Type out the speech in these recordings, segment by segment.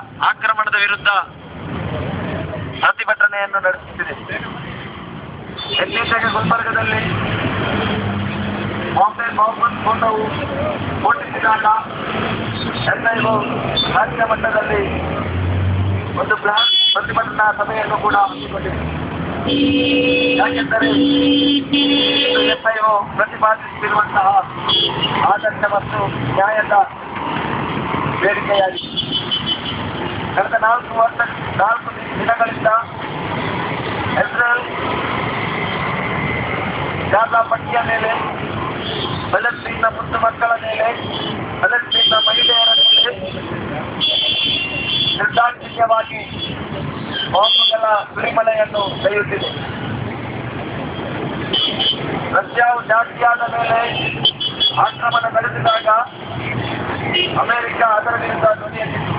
ಆಕ್ರಮಣದ ವಿರುದ್ಧ ಪ್ರತಿಭಟನೆಯನ್ನು ನಡೆಸುತ್ತಿದೆ ಇತ್ತೀಚೆಗೆ ಗುಲ್ಬರ್ಗದಲ್ಲಿ ಬಾಂಬೆ ಬಾಂಬ್ ಸ್ಫೋಟವು ಸ್ಫೋಟಿಸಿದಾಗ ಎನ್ಐಒ ರಾಜ್ಯ ಮಟ್ಟದಲ್ಲಿ ಒಂದು ಬೃಹತ್ ಪ್ರತಿಭಟನಾ ಸಭೆಯನ್ನು ಕೂಡ ಹಮ್ಮಿಕೊಂಡಿದೆ ಯಾಕೆಂದರೆ ಎಸ್ಐಒ ಪ್ರತಿಪಾದಿಸುತ್ತಿರುವಂತಹ ಆದರ್ಶ ಮತ್ತು ನ್ಯಾಯದ ಬೇಡಿಕೆಯಾಗಿದೆ ಕಳೆದ ನಾಲ್ಕು ವರ್ಷ ನಾಲ್ಕು ದಿನಗಳಿಂದ ಇಸ್ರೇಲ್ ಗಾಜಾ ಪಟ್ಟಿಯ ಮೇಲೆ ಫಲಸ್ತೀನ್ನ ಮುದ್ದು ಮಕ್ಕಳ ಮೇಲೆ ಫಲಸ್ತೀನ್ನ ಮಹಿಳೆಯರ ಮೇಲೆ ನಿರ್ದಾಕ್ಷಿಣ್ಯವಾಗಿ ಬಾಂಬುಗಳ ಸುರಿಮಳೆಯನ್ನು ಕೈಯುತ್ತಿದೆ ರಷ್ಯಾವು ಜಾತಿಯಾದ ಮೇಲೆ ಆಕ್ರಮಣ ನಡೆಸಿದಾಗ ಅಮೆರಿಕ ಅದರ ವಿರುದ್ಧ ಧ್ವನಿ ಎತ್ತಿತು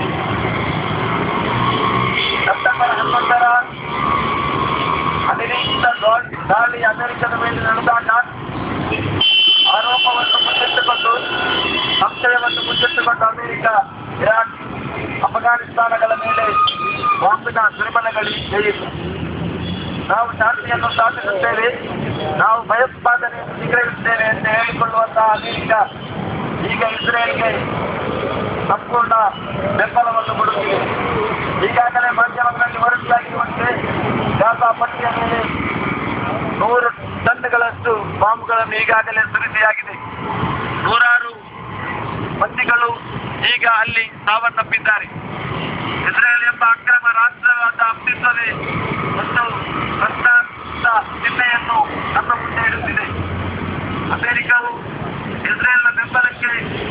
ಸೆಪ್ಟೆಂಬರ್ ಹನ್ನೊಂದರ ಅನಿರೀಕ್ಷಿತ ದಾಳಿ ದಾಳಿ ಅಮೆರಿಕದ ಮೇಲೆ ನಡೆದಾಗ ಆರೋಪವನ್ನು ಮುಂದಿಟ್ಟುಕೊಂಡು ಸಂಶಯವನ್ನು ಮುಂದಿಟ್ಟುಕೊಂಡು ಅಮೆರಿಕ ಇರಾಕ್ ಅಫ್ಘಾನಿಸ್ತಾನಗಳ ಮೇಲೆ ಬಾಂಬಿನ ಸುರಿಮನೆಗಳಿತ್ತು ನಾವು ಶಾಂತಿಯನ್ನು ಸ್ಥಾಪಿಸುತ್ತೇವೆ ನಾವು ಭಯೋತ್ಪಾದನೆಯನ್ನು ನಿಗ್ರಹಿಸುತ್ತೇವೆ ಎಂದು ಹೇಳಿಕೊಳ್ಳುವಂತಹ ಅಮೆರಿಕ ಈಗ ಇಸ್ರೇಲ್ಗೆ ಸಂಪೂರ್ಣ ಬೆಂಬಲವನ್ನು ಕೊಡುತ್ತಿದೆ ಈಗಾಗಲೇ ಮಾಧ್ಯಮಗಳಲ್ಲಿ ವರದಿಯಾಗಿರುವಂತೆ ಗಾಜಾ ಪಟ್ಟಿಯ ಮೇಲೆ ನೂರು ಟನ್ಗಳಷ್ಟು ಬಾಂಬ್ಗಳನ್ನು ಈಗಾಗಲೇ ಸುರಿಸಿಯಾಗಿದೆ ನೂರಾರು ಮಂದಿಗಳು ಈಗ ಅಲ್ಲಿ ಸಾವನ್ನಪ್ಪಿದ್ದಾರೆ ಇಸ್ರೇಲ್ ಎಂಬ ಅಕ್ರಮ ರಾಷ್ಟ್ರವಾದ ಅಸ್ತಿತ್ವವೇ ಒಂದು ಪ್ರಶ್ನಾರ್ಥ ಚಿಹ್ನೆಯನ್ನು ನಮ್ಮ ಮುಂದೆ ಇಡುತ್ತಿದೆ ಅಮೆರಿಕವು ಇಸ್ರೇಲ್ನ ಬೆಂಬಲಕ್ಕೆ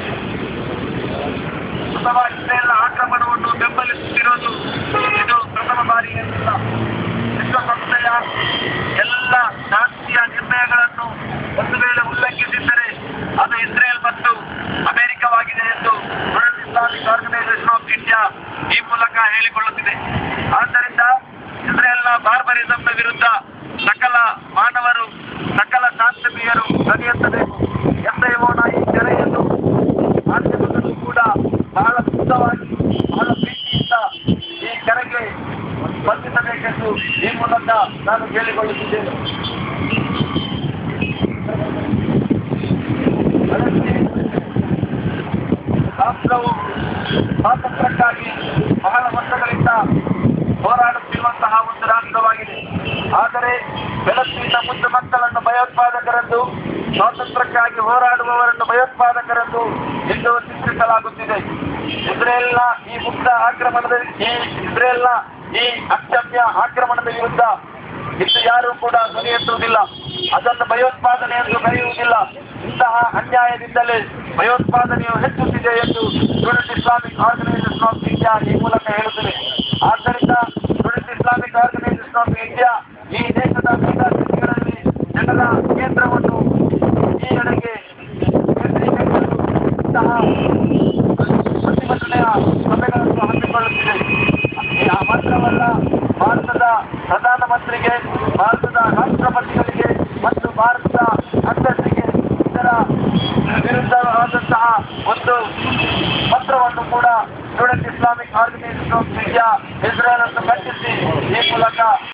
ಅಥವಾ ಇಸ್ರೇಲ್ನ ಆಕ್ರಮಣವನ್ನು ಬೆಂಬಲಿಸುತ್ತಿರುವುದು ಇದು ಪ್ರಥಮ ಬಾರಿ ಏನಿಲ್ಲ ವಿಶ್ವಸಂಸ್ಥೆಯ ಎಲ್ಲ ಶಾಂತಿಯ ನಿರ್ಣಯಗಳನ್ನು ಒಂದು ವೇಳೆ ಉಲ್ಲಂಘಿಸಿದ್ದರೆ ಅದು ಇಸ್ರೇಲ್ ಮತ್ತು ಅಮೆರಿಕವಾಗಿದೆ ಎಂದು World Islamic Organisation of India ಈ ಮೂಲಕ ಹೇಳಿಕೊಳ್ಳುತ್ತಿದೆ ಆದ್ದರಿಂದ ಇಸ್ರೇಲ್ನ ಬಾರ್ಬರಿಸಂನ ವಿರುದ್ಧ ಸಕಲ ಮಾನವರು ಸಕಲ ಶಾಂತಿಪ್ರಿಯರು ಧ್ವನಿಯೆತ್ತಬೇಕು ಎಸ್ಐಒನ ಈ ಕರೆಯನ್ನು ಮಾಧ್ಯಮಗಳು ಕೂಡ ಬಹಳ ಶುದ್ಧವಾಗಿ ಬಹಳ ಪ್ರೀತಿಯಿಂದ ಈ ಕರೆಗೆ ಸ್ಪಂದಿಸಬೇಕೆಂದು ಈ ಮೂಲಕ ನಾನು ಕೇಳಿಕೊಳ್ಳುತ್ತಿದ್ದೇನೆ ರಾಷ್ಟ್ರವು ಸ್ವಾತಂತ್ರ್ಯಕ್ಕಾಗಿ ಬಹಳ ವರ್ಷಗಳಿಂದ ಹೋರಾಡುತ್ತಿರುವಂತಹ ಒಂದು ರಾಷ್ಟ್ರವಾಗಿದೆ ಆದರೆ ಬೆಳಕಿನ ಮುದ್ದು ಮಕ್ಕಳನ್ನು ಭಯೋತ್ಪಾದಕರೆಂದು ಸ್ವಾತಂತ್ರ್ಯಕ್ಕಾಗಿ ಹೋರಾಡುವವರನ್ನು ಭಯೋತ್ಪಾದಕರೆಂದು ಇಂದು ಚಿತ್ರಿಸಲಾಗುತ್ತಿದೆ ಇಸ್ರೇಲ್ನ ಈ ಮುಕ್ತ ಆಕ್ರಮಣದ ಈ ಇಸ್ರೇಲ್ನ ಈ ಅಕ್ಷಮ್ಯ ಆಕ್ರಮಣದ ವಿರುದ್ಧ ಇನ್ನು ಯಾರೂ ಕೂಡ ಧ್ವನಿ ಎತ್ತುವುದಿಲ್ಲ ಅದನ್ನು ಭಯೋತ್ಪಾದನೆ ಎಂದು ಕರೆಯುವುದಿಲ್ಲ ಇಂತಹ ಅನ್ಯಾಯದಿಂದಲೇ ಭಯೋತ್ಪಾದನೆಯು ಹೆಚ್ಚುತ್ತಿದೆ ಎಂದು Student Islamic Organisation of India ಈ ಮೂಲಕ ಹೇಳುತ್ತದೆ ಆದ್ದರಿಂದ Student Islamic Organisation of India ಈ ದೇಶದ ವಿವಿಧ ಸ್ಥಿತಿಗಳಲ್ಲಿ ಜನರ ಕೇಂದ್ರವನ್ನು ಈ ಕಡೆಗೆ ಕೇಂದ್ರೀಕರಿಸಲು ಇಂತಹ ಪ್ರತಿಭಟನೆಯ ಸಭೆಗಳನ್ನು ಹಮ್ಮಿಕೊಳ್ಳುತ್ತಿದೆ ಆ ಮಾತ್ರವಲ್ಲ ಭಾರತದ ಪ್ರಧಾನಮಂತ್ರಿಗೆ ಭಾರತದ ರಾಷ್ಟ್ರಪತಿಗಳಿಗೆ ಮತ್ತು ಭಾರತದ ಅಧ್ಯಕ್ಷರಿಗೆ ಇದರ ವಿರುದ್ಧವಾದಂತಹ ಒಂದು ಪತ್ರವನ್ನು ಕೂಡ Student Islamic Organisation of India Israel ಅನ್ನು ಖಂಡಿಸಿ ಈ ಮೂಲಕ